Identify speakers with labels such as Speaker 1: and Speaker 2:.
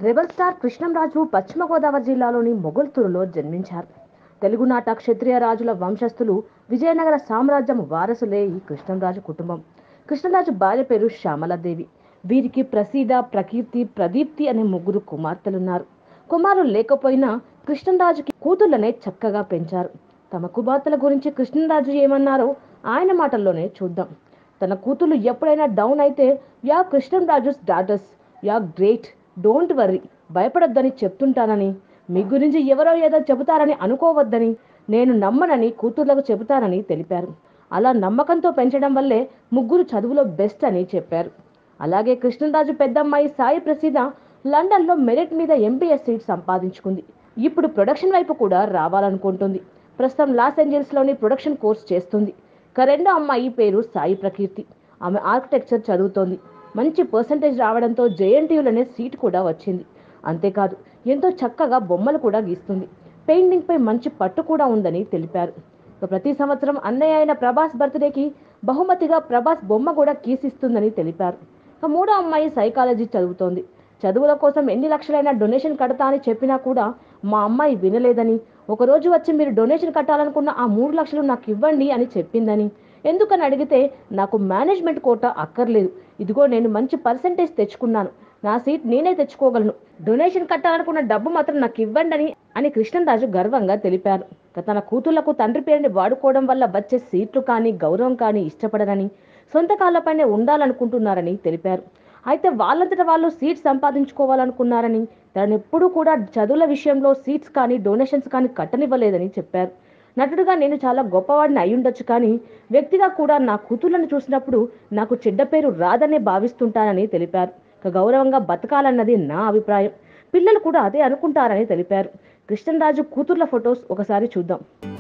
Speaker 1: rebel star Krishnamraju పశ్చిమ గోదావరి జిల్లాలోని మొగల్తూరులో జన్మించారు తెలుగునాట క్షత్రియ రాజుల వంశస్థులు విజయనగర సామ్రాజ్యం వారసులే ఈ కృష్ణంరాజు కుటుంబం కృష్ణరాజు భార్య పేరు శ్యామలాదేవి వీరికి ప్రసీద ప్రకీర్తి ప్రదీప్తి అనే ముగ్గురు కుమార్తెలున్నారు కుమారులు లేకపోయినా కృష్ణరాజుకి కూతుర్లనే చక్కగా పెంచారు తమ కుమార్తెల గురించి కృష్ణరాజు ఏమన్నారో ఆయన మాటల్లోనే చూద్దాం తన కూతుళ్ళు ఎప్పుడైనా డౌన్ అయితే yeah Krishnaraju daughters yeah great don't worry భయపడొద్దని చెప్తుంటానని మీ గురించి ఎవరో ఏదో చెబుతారని అనుకోవద్దని నేను నమ్మనని కూతుర్లకు చెబుతానని తెలిపారు అలా నమ్మకంతో పెంచడం వల్లే ముగ్గురు చదువులో బెస్ట్ అని చెప్పారు అలాగే కృష్ణరాజు పెద్దమ్మాయి సాయి ప్రసీద లండన్లో మెరిట్ మీద ఎంబీఎస్ సీట్ సంపాదించుకుంది ఇప్పుడు ప్రొడక్షన్ వైపు కూడా రావాలనుకుంటుంది ప్రస్తుతం లాస్ ఏంజల్స్లోని ప్రొడక్షన్ కోర్స్ చేస్తుంది ఇక రెండో అమ్మాయి పేరు సాయి ప్రకీర్తి ఆమె ఆర్కిటెక్చర్ చదువుతోంది మంచి పర్సంటేజ్ రావడంతో జేఎన్టీయులనే సీట్ కూడా వచ్చింది అంతేకాదు ఎంతో చక్కగా బొమ్మలు కూడా గీస్తుంది పెయింటింగ్ పై మంచి పట్టు కూడా ఉందని తెలిపారు ఇక ప్రతి సంవత్సరం అన్నయ్య అయిన ప్రభాస్ బర్త్డేకి బహుమతిగా ప్రభాస్ బొమ్మ కూడా కీసిస్తుందని తెలిపారు ఇక మూడో అమ్మాయి సైకాలజీ చదువుతోంది చదువుల కోసం ఎన్ని లక్షలైనా డొనేషన్ కడతా అని చెప్పినా కూడా మా అమ్మాయి వినలేదని ఒక రోజు వచ్చి మీరు డొనేషన్ కట్టాలనుకున్న ఆ మూడు లక్షలు నాకు ఇవ్వండి అని చెప్పిందని ఎందుకని అడిగితే నాకు మేనేజ్మెంట్ కోట అక్కర్లేదు ఇదిగో నేను మంచి పర్సంటేజ్ తెచ్చుకున్నాను నా సీట్ నేనే తెచ్చుకోగలను డొనేషన్ కట్టాలనుకున్న డబ్బు మాత్రం నాకు ఇవ్వండి అని అని కృష్ణరాజు గర్వంగా తెలిపారు ఇక తన కూతుళ్లకు తండ్రి పేరుని వాడుకోవడం వల్ల వచ్చే సీట్లు కానీ గౌరవం కానీ ఇష్టపడరని సొంత కాళ్ళపైనే ఉండాలనుకుంటున్నారని తెలిపారు అయితే వాళ్ళంతట వాళ్ళు సీట్స్ సంపాదించుకోవాలనుకున్నారని తను ఎప్పుడూ కూడా చదువుల విషయంలో సీట్స్ కానీ డొనేషన్స్ కానీ కట్టనివ్వలేదని చెప్పారు నటుడుగా నేను చాలా గొప్పవాడిని అయ్యుండొచ్చు కానీ వ్యక్తిగా కూడా నా కూతుళ్ళను చూసినప్పుడు నాకు చెడ్డ పేరు రాదనే భావిస్తుంటానని తెలిపారు ఇక గౌరవంగా బతకాలన్నది నా అభిప్రాయం పిల్లలు కూడా అదే అనుకుంటారని తెలిపారు కృష్ణరాజు కూతుర్ల ఫొటోస్ ఒకసారి చూద్దాం